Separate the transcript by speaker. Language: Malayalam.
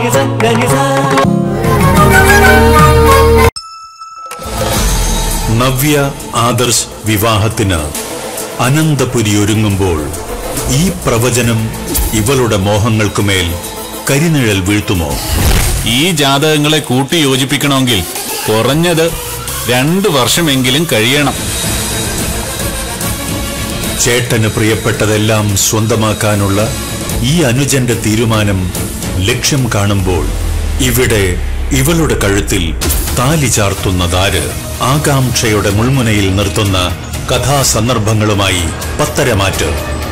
Speaker 1: ഗനിസ ഗനിസ
Speaker 2: നവ്യ ആദർശ് വിവാഹത്തിന് അനന്തപുരി ഒരുങ്ങുമ്പോൾ ഈ പ്രവചനം ഇവളുടെ മോഹങ്ങൾക്കുമേൽ കരിനിഴൽ വീഴ്ത്തുമോ
Speaker 3: ഈ ജാതകങ്ങളെ കൂട്ടി യോജിപ്പിക്കണമെങ്കിൽ കുറഞ്ഞത് രണ്ടു വർഷമെങ്കിലും കഴിയണം
Speaker 2: ചേട്ടന് പ്രിയപ്പെട്ടതെല്ലാം സ്വന്തമാക്കാനുള്ള ഈ അനുജന്റെ തീരുമാനം ലക്ഷ്യം കാണുമ്പോൾ ഇവിടെ ഇവളുടെ കഴുത്തിൽ താലി ചാർത്തുന്നതാര് ആകാംക്ഷയുടെ മുൾമുനയിൽ നിർത്തുന്ന കഥാസന്ദർഭങ്ങളുമായി പത്തരമാറ്റ്